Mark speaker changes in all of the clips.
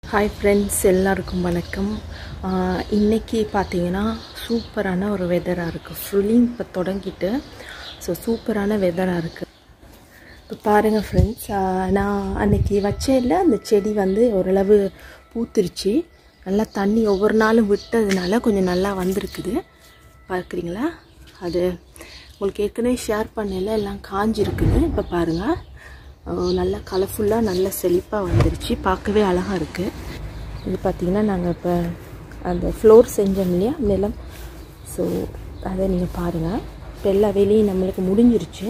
Speaker 1: Hi friends எல்லாருக்கும் வணக்கம் ஆஹ் இன்னைக்கு பார்த்தீங்கன்னா சூப்பரான ஒரு வெதராக இருக்குது ஃபுல்லிங் இப்போ தொடங்கிட்டு ஸோ சூப்பரான வெதராக இருக்குது இப்போ பாருங்கள் ஃப்ரெண்ட்ஸ் நான் அன்னைக்கு வச்சேன்ல அந்த செடி வந்து ஓரளவு பூத்துருச்சு நல்லா தண்ணி ஒவ்வொரு நாளும் விட்டதுனால கொஞ்சம் நல்லா வந்திருக்குது பார்க்குறீங்களா அது உங்களுக்கு ஏற்கனவே ஷேர் பண்ணல எல்லாம் காஞ்சிருக்குது இப்போ பாருங்கள் அஹ் நல்லா கலர்ஃபுல்லாக நல்ல செழிப்பாக வந்துருச்சு பார்க்கவே அழகாக இருக்குது இது பார்த்திங்கன்னா நாங்கள் இப்போ அந்த ஃப்ளோர் செஞ்சோம் இல்லையா நிலம் ஸோ அதை நீங்கள் பாருங்கள் இப்போ எல்லா வேலையும் நம்மளுக்கு முடிஞ்சிருச்சு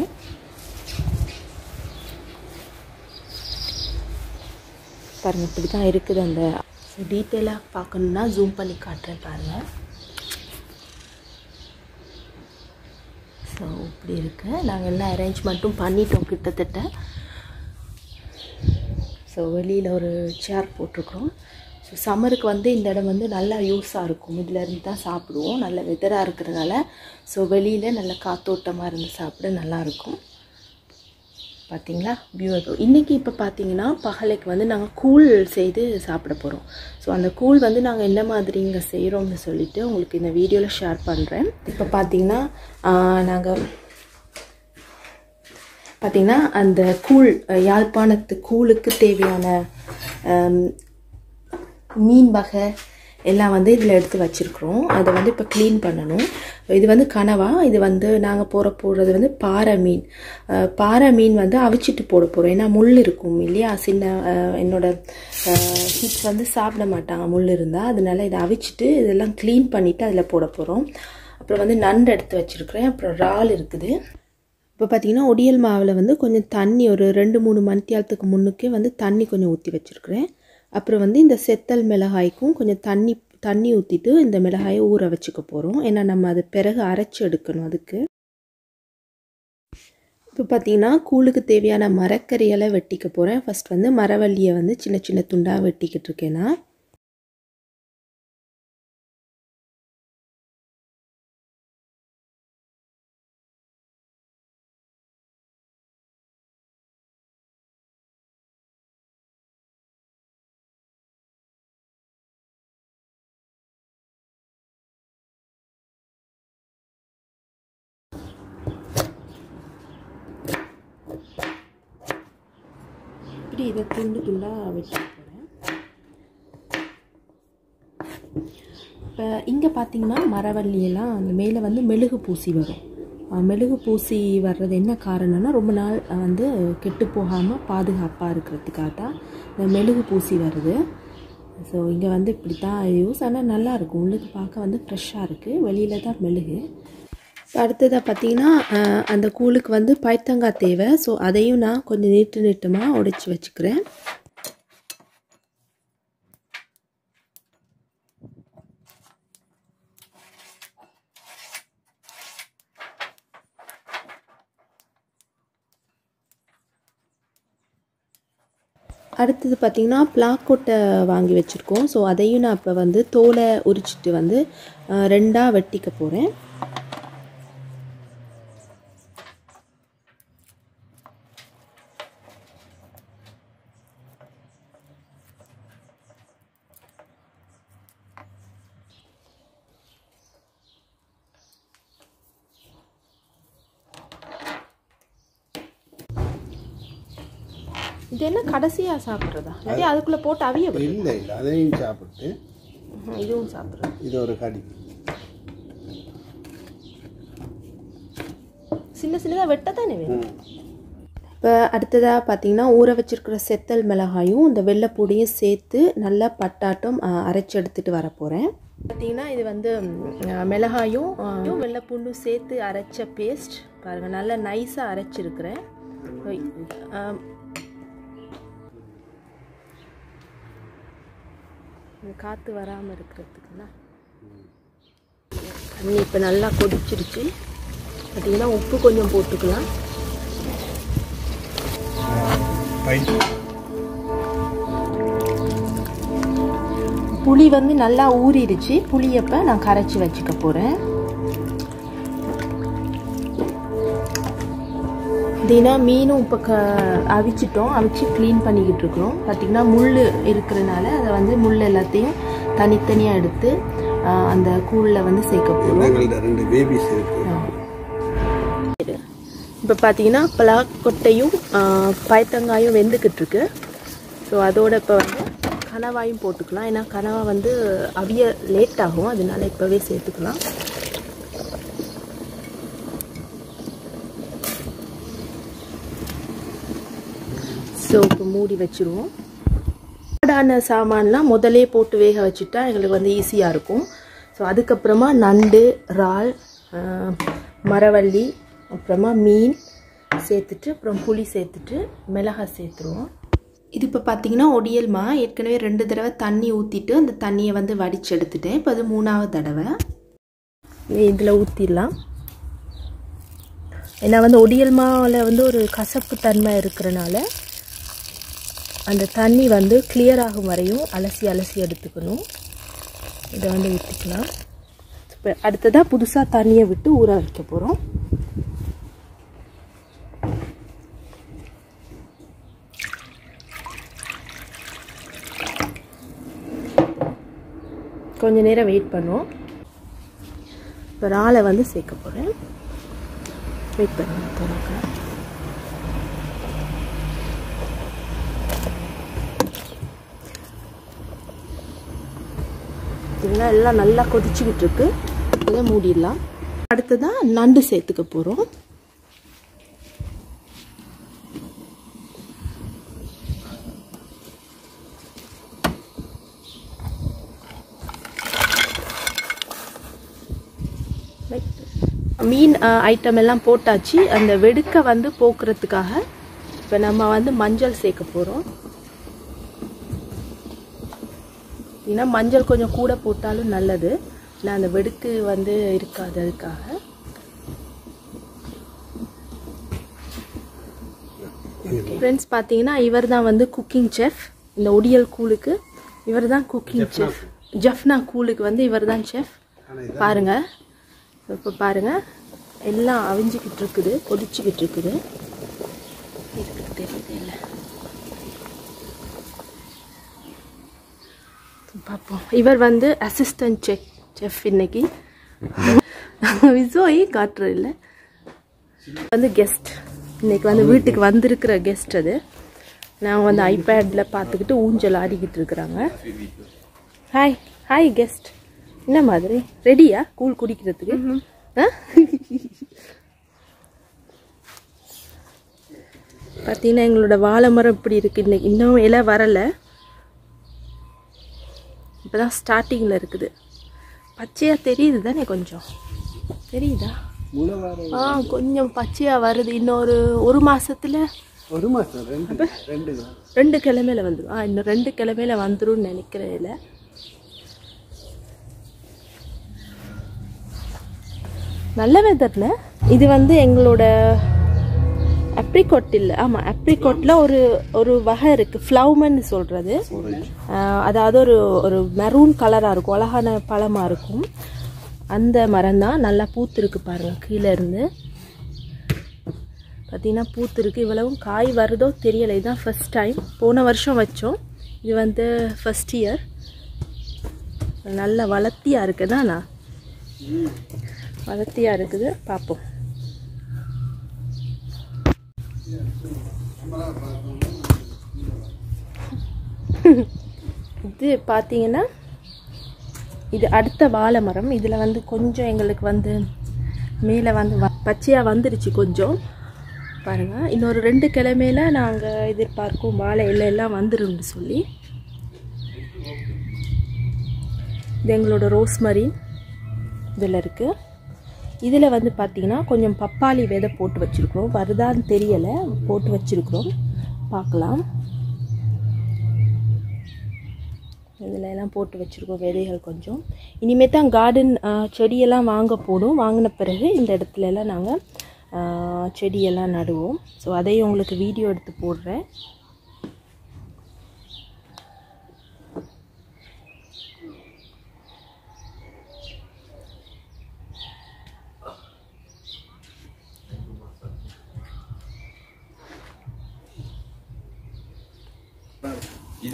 Speaker 1: பாருங்கள் இப்படி தான் இருக்குது அந்த ஸோ டீட்டெயிலாக பார்க்கணுன்னா ஜூம் பண்ணி காட்டுறேன் பாருங்கள் ஸோ இப்படி இருக்கு நாங்கள் எல்லா அரேஞ்ச்மெண்ட்டும் பண்ணிட்டோம் கிட்டத்தட்ட ஸோ வெளியில் ஒரு சேர் போட்டிருக்கிறோம் ஸோ சம்மருக்கு வந்து இந்த இடம் வந்து நல்லா யூஸாக இருக்கும் இதுல இருந்து தான் சாப்பிடுவோம் நல்ல வெதராக இருக்கிறதுனால ஸோ வெளியில் நல்ல காத்தோட்டமாக இருந்து சாப்பிட நல்லாயிருக்கும் பார்த்தீங்களா வியூ இன்றைக்கி இப்போ பார்த்தீங்கன்னா பகலைக்கு வந்து நாங்கள் கூழ் செய்து சாப்பிட போகிறோம் ஸோ அந்த கூழ் வந்து நாங்கள் என்ன மாதிரி இங்கே செய்கிறோம்னு சொல்லிட்டு உங்களுக்கு இந்த வீடியோவில் ஷேர் பண்ணுறேன் இப்போ பார்த்தீங்கன்னா நாங்கள் பார்த்தீங்கன்னா அந்த கூழ் அஹ், யாழ்ப்பாணத்து கூழுக்கு தேவையான ஆம், மீன் வகை எல்லாம் வந்து இதில் எடுத்து வச்சுருக்குறோம் அதை வந்து இப்போ க்ளீன் பண்ணணும் இது வந்து கனவா இது வந்து நாங்கள் போகிற போடுறது வந்து பாறை மீன் அஹ், பாறை மீன் வந்து அவிச்சிட்டு போட போகிறோம் ஏன்னா முள் இருக்கும் இல்லையா சின்ன அஹ், என்னோட கிட்ஸ் வந்து சாப்பிட மாட்டாங்க முள் இருந்தால் அதனால இதை அவிச்சிட்டு இதெல்லாம் க்ளீன் பண்ணிவிட்டு அதில் போட போகிறோம் அப்புறம் வந்து நண்டு எடுத்து வச்சுருக்கிறேன் அப்புறம் இறால் இருக்குது இப்போ பார்த்தீங்கன்னா ஒடியல் மாவில் வந்து கொஞ்சம் தண்ணி ஒரு ரெண்டு மூணு மணித்தியாலத்துக்கு முன்னுக்கே வந்து தண்ணி கொஞ்சம் ஊற்றி வச்சுருக்கிறேன் அப்புறம் வந்து இந்த செத்தல் மிளகாய்க்கும் கொஞ்சம் தண்ணி தண்ணி ஊற்றிட்டு இந்த மிளகாயை ஊற வச்சுக்க போகிறோம் ஏன்னா நம்ம அது பிறகு அரைச்சி எடுக்கணும் அதுக்கு இப்போ பார்த்தீங்கன்னா கூழுக்கு தேவையான மரக்கறியெல்லாம் வெட்டிக்க போகிறேன் ஃபர்ஸ்ட் வந்து மரவள்ளியை வந்து சின்ன சின்ன துண்டாக வெட்டிக்கிட்டு இருக்கேன் நான் இப்படி இதை துண்டு துண்டாக வெட்டி போகிறேன் இப்போ இங்கே பார்த்தீங்கன்னா மரவள்ளியெல்லாம் அந்த மேலே வந்து மெழுகு பூசி வரும் அஹ் மெழுகு பூசி வர்றது என்ன காரணம்னா ரொம்ப நாள் அஹ் வந்து கெட்டு போகாமல் பாதுகாப்பாக இருக்கிறதுக்காக தான் இந்த மெழுகு பூசி வருது ஸோ இங்கே வந்து இப்படி தான் யூஸ் ஆனால் நல்லாயிருக்கும் உள்ளுக்கு பார்க்க வந்து ஃப்ரெஷ்ஷாக இருக்குது வெளியில் தான் மெழுகு இப்போ அடுத்ததாக பார்த்தீங்கன்னா அஹ், அந்த கூழுக்கு வந்து பைத்தங்காய் தேவை ஸோ அதையும் நான் கொஞ்சம் நீட்டு நீட்டமாக உடைச்சி வச்சுக்கிறேன் அடுத்தது பார்த்திங்கன்னா பிளாக்கொட்டை வாங்கி வச்சுருக்கோம் ஸோ அதையும் நான் இப்போ வந்து தோலை உரிச்சிட்டு வந்து அஹ், ரெண்டாக வெட்டிக்க போகிறேன் இது என்ன கடைசியாக சாப்பிட்றதா இல்லாட்டி அதுக்குள்ளே போட்டு அவிய விடு.
Speaker 2: இல்லை இல்லை அதையும் சாப்பிட்டு
Speaker 1: ம்ஹும், இதுவும் சாப்பிட்றது
Speaker 2: இது ஒரு கடி
Speaker 1: சின்ன சின்னதாக வெட்டத்தானே வேணும் இப்போ அடுத்ததாக பார்த்தீங்கன்னா ஊற வச்சிருக்கிற செத்தல் மிளகாயும் இந்த வெள்ளைப்பூடியும் சேர்த்து நல்லா பட்டாட்டம் அஹ், அரைச்சு எடுத்துட்டு வர போகிறேன் பார்த்தீங்கன்னா இது வந்து ம், மிளகாயும் அஹ், வெள்ளைப்பூண்டும் சேர்த்து அரைச்ச பேஸ்ட் பாருங்கள் நல்லா நைஸாக அரைச்சிருக்கிறேன் அஹ், இந்த காற்று வராமல் இருக்கிறதுக்குன்னா தண்ணி இப்போ நல்லா கொதிச்சிருச்சு பார்த்தீங்கன்னா உப்பு கொஞ்சம் போட்டுக்கலாம் புளி வந்து நல்லா ஊறிடுச்சு புளியப்ப நான் கரைச்சி வச்சுக்க போகிறேன் தினா மீனும் இப்போ க அவிச்சிட்டோம் அவிச்சு க்ளீன் பண்ணிக்கிட்டு இருக்கிறோம் பார்த்திங்கன்னா முள் இருக்கிறனால அதை வந்து முள் எல்லாத்தையும் தனித்தனியாக எடுத்து ஆஹ், அந்த கூழில் வந்து சேர்க்க போகிறோம்
Speaker 2: எங்கள்கிட்ட ரெண்டு பேபிஸ் இருக்கு
Speaker 1: இப்போ பார்த்தீங்கன்னா பலாக்கொட்டையும் ஆஹ், பயத்தங்காயும் வெந்துக்கிட்டு இருக்கு ஸோ அதோட இப்போ வந்து கனவாயும் போட்டுக்கலாம் ஏன்னா கனவா வந்து அவிய லேட் ஆகும் அதனால இப்போவே சேர்த்துக்கலாம் ஸோ இப்போ மூடி வச்சுருவோம் ஹார்டான சாமான்லாம் முதலே போட்டு வேக வச்சுட்டா எங்களுக்கு வந்து ஈஸியாக இருக்கும் ஸோ அதுக்கப்புறமா நண்டு இறால் ஆஹ், மரவள்ளி அப்புறமா மீன் சேர்த்துட்டு அப்புறம் புளி சேர்த்துட்டு மிளகாய் சேர்த்துருவோம் இது இப்போ பார்த்தீங்கன்னா ஒடியல்மா ஏற்கனவே ரெண்டு தடவை தண்ணி ஊற்றிட்டு அந்த தண்ணியை வந்து வடிச்சு எடுத்துட்டேன் இப்போ அது மூணாவது தடவை இதில் ஊற்றிடலாம் ஏன்னா வந்து ஒடியல் மாவில் வந்து ஒரு கசப்பு தன்மை இருக்கிறனால அந்த தண்ணி வந்து clear ஆகும் வரையும் அலசி அலசி எடுத்துக்கணும் இதை வந்து ஊற்றிக்கலாம் இப்போ அடுத்ததாக புதுசாக தண்ணியை விட்டு ஊற வைக்க போகிறோம் கொஞ்ச நேரம் வெயிட் பண்ணுவோம் இப்போ இறாலை வந்து சேர்க்க போகிறேன் வெயிட் பண்ணுங்க திறக்க இதெல்லாம் எல்லாம் நல்லா கொதிச்சுக்கிட்டு இருக்கு இதை மூடிடலாம் அடுத்ததான் நண்டு சேர்த்துக்க போகிறோம் மீன் ஐட்டம் எல்லாம் போட்டாச்சு அந்த வெடுக்க வந்து போக்குறதுக்காக இப்போ நம்ம வந்து மஞ்சள் சேர்க்க போகிறோம் ஏன்னா மஞ்சள் கொஞ்சம் கூட போட்டாலும் நல்லது நான் அந்த வெடுக்கு வந்து இருக்காது அதுக்காக ஃப்ரெண்ட்ஸ் பார்த்தீங்கன்னா இவர் தான் வந்து குக்கிங் செஃப் இந்த ஒடியல் கூலுக்கு இவர் தான் குக்கிங் செஃப் ஜஃப்னா கூலுக்கு வந்து இவர் தான் செஃப் பாருங்க இப்போ பாருங்க எல்லாம் அவிஞ்சிக்கிட்டு இருக்குது கொதிச்சுக்கிட்டு இருக்குது இருக்குது தெரியுது இல்லை பார்ப்போம் இவர் வந்து அசிஸ்டன்ட் செக் செஃப் இன்னைக்கு விசோய் காட்டுறது இல்லை வந்து கெஸ்ட் இன்னைக்கு வந்து வீட்டுக்கு வந்திருக்கிற கெஸ்ட் அது நாங்கள் வந்து ஐபேடில் பார்த்துக்கிட்டு ஊஞ்சல் ஆடிக்கிட்டு இருக்கிறாங்க ஹாய் ஹாய் கெஸ்ட் என்ன மாதிரி ரெடியா கூழ் குடிக்கிறதுக்கு ஆ? பார்த்தீங்கன்னா எங்களோட வாழை மரம் இப்படி இருக்கு இன்னைக்கு இன்னும் இலை வரலை இப்போதான் ஸ்டார்டிங்கில் இருக்குது பச்சையாக தெரியுது தானே கொஞ்சம் தெரியுதா
Speaker 2: முளை வாரம்
Speaker 1: ஆ கொஞ்சம் பச்சையாக வருது இன்னொரு ஒரு மாசத்துல
Speaker 2: ஒரு மாசம் ரெண்டு ரெண்டு தான்
Speaker 1: ரெண்டு கிழமையில வந்துடும் ஆ இன்னும் ரெண்டு கிழமையில வந்துரும்னு நினைக்கிறேன் இல்லை நல்ல வெதர்ல இது வந்து எங்களோட அப்ரிகோட் இல்லை ஆமாம் அப்ரிகோட்டில் ஒரு ஒரு வகை இருக்குது ஃப்ளவுமன்னு சொல்கிறது அதாவது ஒரு ஒரு மெரூன் கலராக இருக்கும் அழகான பழமாக இருக்கும் அந்த மரம் தான் நல்லா பூத்துருக்கு பாருங்க கீழே இருந்து பார்த்தீங்கன்னா பூத்துருக்கு இவ்வளவும் காய் வருதோ தெரியலை இதுதான் ஃபர்ஸ்ட் டைம் போன வருஷம் வச்சோம் இது வந்து ஃபர்ஸ்ட் இயர் நல்ல வளர்த்தியாக இருக்குதாண்ணா வளர்த்தியாக இருக்குது பார்ப்போம் இது பார்த்தீங்கன்னா இது அடுத்த வாழை மரம் இதில் வந்து கொஞ்சம் எங்களுக்கு வந்து மேலே வந்து வ- பச்சையா வந்துருச்சு கொஞ்சம் பாருங்க இன்னொரு ரெண்டு கிழமையில நாங்கள் எதிர்பார்க்கும் வாழை இலை எல்லாம் வந்துரும்னு சொல்லி இது எங்களோட ரோஸ்மரி இதில் இருக்குது இதில் வந்து பார்த்தீங்கன்னா கொஞ்சம் பப்பாளி விதை போட்டு வச்சுருக்குறோம் வருதான்னு தெரியலை போட்டு வச்சுருக்குறோம் பார்க்கலாம் இதில் எல்லாம் போட்டு வச்சுருக்கோம் விதைகள் கொஞ்சம் இனிமேல் தான் கார்டன் செடியெல்லாம் வாங்க போடும் வாங்கின பிறகு இந்த இடத்துல எல்லாம் நாங்கள் செடியெல்லாம் நடுவோம் ஸோ அதையும் உங்களுக்கு வீடியோ எடுத்து போடுறேன்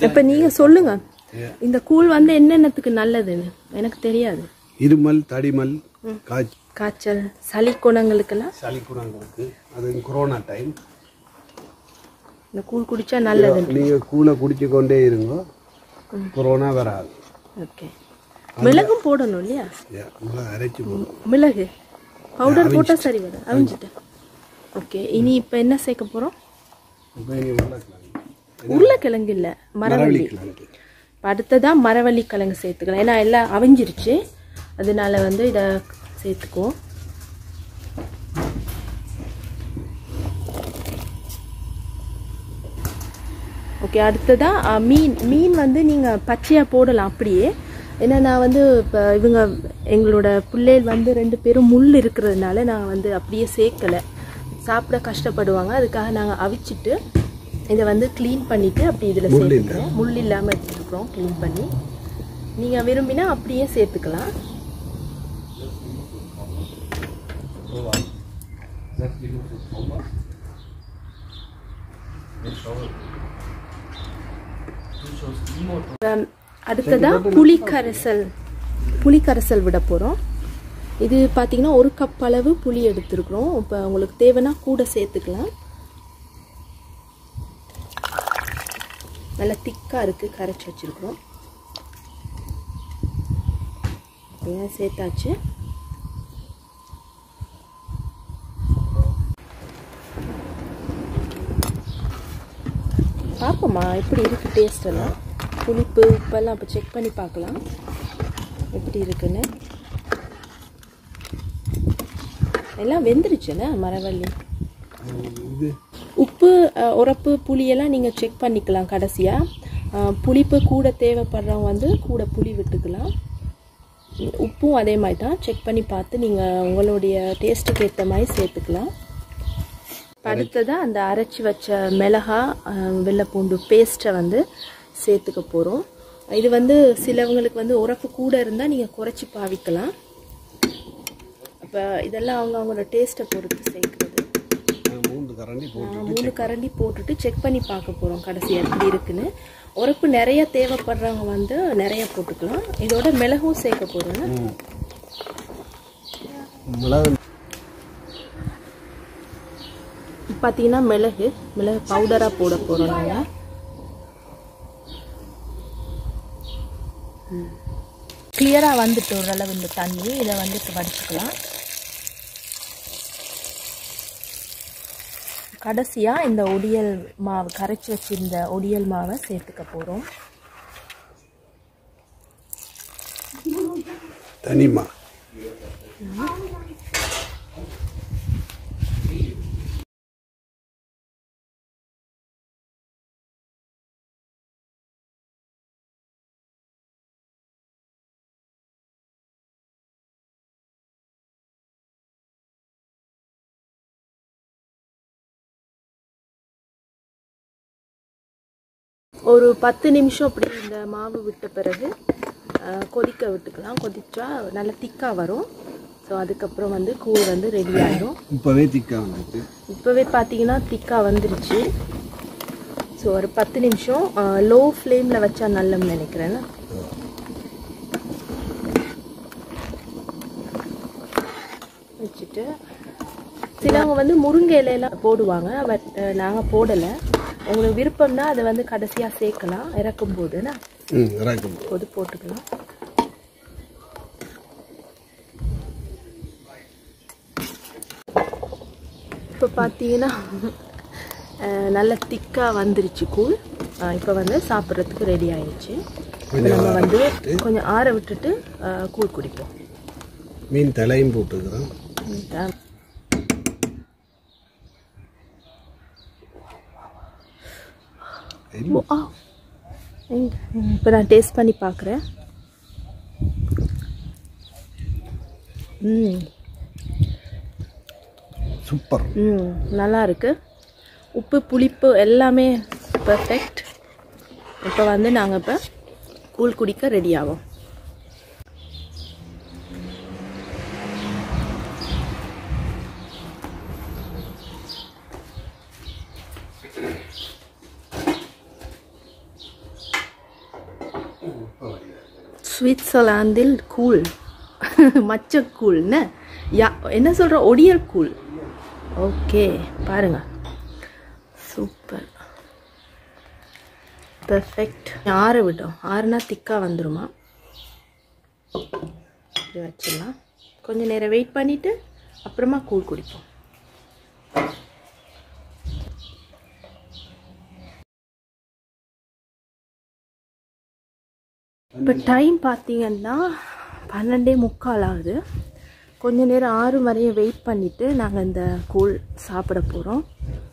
Speaker 1: இப்போ நீங்கள் சொல்லுங்க இந்த கூழ் வந்து என்னென்னத்துக்கு நல்லதுன்னு எனக்கு தெரியாது
Speaker 2: இருமல் தடிமல் காய்ச்சல்
Speaker 1: காய்ச்சல் சளி குணங்களுக்கெல்லாம்
Speaker 2: சளி குணங்களுக்கு அது கொரோனா டைம்
Speaker 1: இந்த கூழ் குடிச்சா நல்லது
Speaker 2: நீங்க கூலை குடிச்சு கொண்டே இருங்க கொரோனா வராது
Speaker 1: ஓகே மிளகும் போடணும் இல்லையா
Speaker 2: Yeah, மிளகு அரைச்சி போடும்
Speaker 1: மிளகு பவுடர் போட்டால் சரி வரும் அவிஞ்சிட்டு ஓகே இனி இப்போ என்ன சேர்க்க போகிறோம்
Speaker 2: இப்போ இனி உருளைக்கிழங்கு
Speaker 1: உருளைக்கிழங்கு இல்லை மரவள்ளி
Speaker 2: கிழங்கு
Speaker 1: இப்ப அடுத்ததா மரவள்ளி கிழங்கு சேர்த்துக்கலாம் ஏன்னா எல்லாம் அவிஞ்சிருச்சு அதனால வந்து இதை சேர்த்துக்குவோம் ஓகே அடுத்ததா அ, மீன் மீன் வந்து நீங்கள் பச்சையாக போடலாம் அப்படியே ஏன்னா நான் வந்து இப்போ இவங்க எங்களோட பிள்ளைகள் வந்து ரெண்டு பேரும் முள் இருக்கிறதுனால நாங்கள் வந்து அப்படியே சேர்க்கலை சாப்பிட கஷ்டப்படுவாங்க அதுக்காக நாங்கள் அவிச்சிட்டு இதை வந்து க்ளீன் பண்ணிவிட்டு அப்படி இதில் சேர்த்துக்கிறோம் முள் இல்லாமல் எடுத்துக்கிறோம் க்ளீன் பண்ணி நீங்கள் விரும்பினா அப்படியே சேர்த்துக்கலாம் அப்புறம் அடுத்ததா புளிக்கரைசல் புளிக்கரைசல் விட போகிறோம் இது பார்த்தீங்கன்னா ஒரு கப் அளவு புளி எடுத்துருக்குறோம் இப்போ உங்களுக்கு தேவைன்னா கூட சேர்த்துக்கலாம் நல்லா திக்காக இருக்குது கரைச்சி வச்சுருக்குறோம் அப்படியே சேர்த்தாச்சு பார்ப்போம்மா எப்படி இருக்கு டேஸ்ட் எல்லாம் புளிப்பு உப்பெல்லாம் இப்போ செக் பண்ணி பார்க்கலாம் எப்படி இருக்குன்னு எல்லாம் வெந்துருச்சுண்ணே மரவள்ளி
Speaker 2: இது
Speaker 1: உப்பு அஹ், உரப்பு புளியெல்லாம் நீங்கள் செக் பண்ணிக்கலாம் கடைசியாக புளிப்பு கூட தேவைப்படுறவங்க வந்து கூட புளி விட்டுக்கலாம் உம், உப்பும் அதே மாதிரி தான் செக் பண்ணி பார்த்து நீங்கள் உங்களுடைய டேஸ்ட்டுக்கு ஏற்ற மாதிரி சேர்த்துக்கலாம் இப்ப அடுத்ததா அந்த அரைச்சி வச்ச மிளகா அஹ், வெள்ளைப்பூண்டு பேஸ்ட்டை வந்து சேர்த்துக்க போகிறோம் இது வந்து சிலவங்களுக்கு வந்து உரப்பு கூட இருந்தால் நீங்கள் குறைச்சி பாவிக்கலாம் அப்போ இதெல்லாம் அவங்க அவங்களோட டேஸ்ட்டை பொறுத்து சேர்க்குறது
Speaker 2: நான் மூன்று கரண்டி போட்டு
Speaker 1: நான் மூணு கரண்டி போட்டுட்டு செக் பண்ணி பார்க்க போகிறோம் கடைசியாக எப்படி இருக்குன்னு உரப்பு நிறைய தேவைப்படுறவங்க வந்து நிறைய போட்டுக்கலாம் இதோட மிளகும் சேர்க்க போகிறோம்
Speaker 2: ம். மிளகு
Speaker 1: பார்த்தீங்கன்னா மிளகு மிளகு பவுடராக போட போகிறோம் நாங்கள் கிளியராக வந்துட்டு ஓரளவு இந்த தண்ணி இதை வந்து இப்போ வடிச்சுக்கலாம் கடைசியாக இந்த ஒடியல் மாவு கரைச்சி வச்சிருந்த ஒடியல் மாவை சேர்த்துக்க போகிறோம்
Speaker 2: தனிமா
Speaker 1: ஒரு பத்து நிமிஷம் அப்படி இந்த மாவு விட்ட பிறகு அஹ், கொதிக்க விட்டுக்கலாம் கொதிச்சா நல்லா திக்காக வரும் ஸோ அதுக்கப்புறம் வந்து கூழ் வந்து ரெடி ஆகிடும்
Speaker 2: இப்போவே திக்கா வந்துட்டு
Speaker 1: இப்போவே பார்த்தீங்கன்னா திக்காக வந்துருச்சு ஸோ ஒரு பத்து நிமிஷம் லோ ஃப்ளேமில் வச்சா நல்லன்னு நினைக்கிறேன் வச்சுட்டு சிலவங்க வந்து முருங்கை இலையெல்லாம் போடுவாங்க பட் நாங்கள் போடலை உங்களுக்கு விருப்பம்னா அதை வந்து கடைசியாக சேர்க்கலாம் இறக்கும் போதுன்னா
Speaker 2: ம் இறக்கும்
Speaker 1: போது போட்டுக்கலாம் இப்போ பார்த்தீங்கன்னா அஹ், நல்ல திக்காக வந்துருச்சு கூழ் இப்போ வந்து சாப்பிட்றதுக்கு ரெடி ஆயிடுச்சு இப்ப நம்ம வந்து கொஞ்சம் ஆற விட்டுட்டு அஹ், கூழ் குடிப்போம்
Speaker 2: மீன் தலையும் போட்டுக்கிறோம்
Speaker 1: அஹ், ஓ, ஆ. எங்க? இப்போ நான் டேஸ்ட் பண்ணி பார்க்குறேன் ம்
Speaker 2: சூப்பர்
Speaker 1: ம் நல்லா இருக்கு உப்பு புளிப்பு எல்லாமே பெர்ஃபெக்ட் இப்போ வந்து நாங்கள் இப்போ கூழ் குடிக்க ரெடி ஆகும் சுவிட்சர்லாந்தில் கூழ் மச்ச கூழ்னு யா என்ன சொல்கிற ஒடியல் கூழ் ஓகே பாருங்க சூப்பர் பெர்ஃபெக்ட் ஆற விட்டோம் ஆறுனா திக்காக வந்துருமா இப்படி வச்சிடலாம் கொஞ்ச நேரம் வெயிட் பண்ணிவிட்டு அப்புறமா கூழ் குடிப்போம் இப்போ டைம் பார்த்தீங்கன்னா பன்னெண்டே முக்கால் ஆகுது கொஞ்ச நேரம் ஆறு வரையும் வெயிட் பண்ணிவிட்டு நாங்கள் இந்த கூழ் சாப்பிட போகிறோம்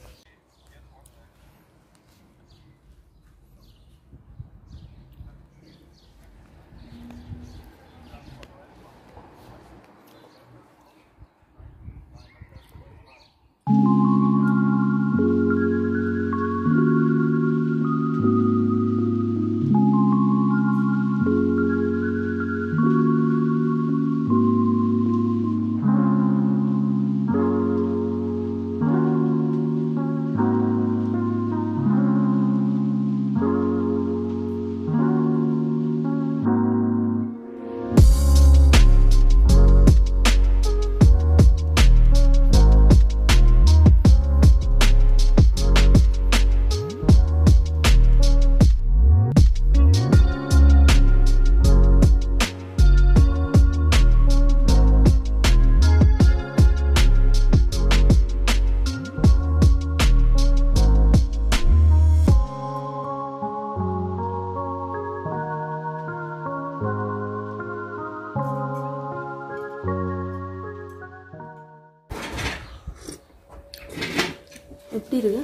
Speaker 1: எப்படி இருக்கு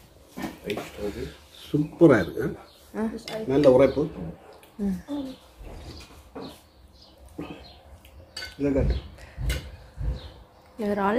Speaker 2: சூப்பராக இருக்கு நல்ல உரைப்பு இல்லை காட்டு
Speaker 1: இறால்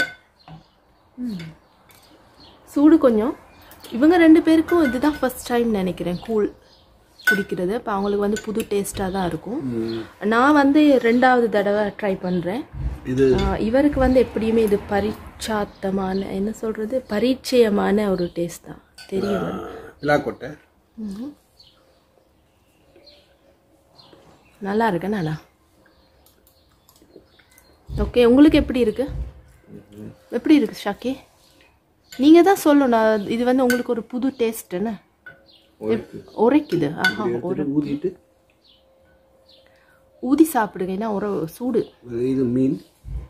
Speaker 1: சூடு கொஞ்சம் இவங்க ரெண்டு பேருக்கும் இதுதான் ஃபர்ஸ்ட் டைம் நினைக்கிறேன் கூழ் குடிக்கிறது அப்போ அவங்களுக்கு வந்து புது டேஸ்ட்டாக தான் இருக்கும் நான் வந்து ரெண்டாவது தடவை ட்ரை பண்ணுறேன்
Speaker 2: இது
Speaker 1: இவருக்கு வந்து எப்படியுமே இது பரிச்சாத்தமான என்ன சொல்கிறது பரிச்சயமான ஒரு டேஸ்ட் தான் தெரியும்
Speaker 2: விழாக்கோட்டை
Speaker 1: நல்லா இருக்கு நானா ஓகே உங்களுக்கு எப்படி இருக்கு எப்படி இருக்கு ஷாக்கி நீங்க தான் சொல்லணும் இது வந்து உங்களுக்கு ஒரு புது டேஸ்ட் என்ன உரைக்குது ஆஹா ஒரு
Speaker 2: ஊதிட்டு
Speaker 1: ஊதி சாப்பிடுங்க ஏன்னா ஒரு சூடு
Speaker 2: இது மீன்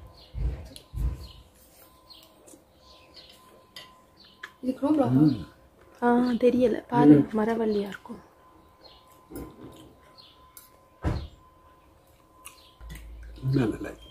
Speaker 1: ஆ தெரியல பாரு மரவள்ளியா இருக்கும்
Speaker 2: இன்னும் நல்லா இருக்கு.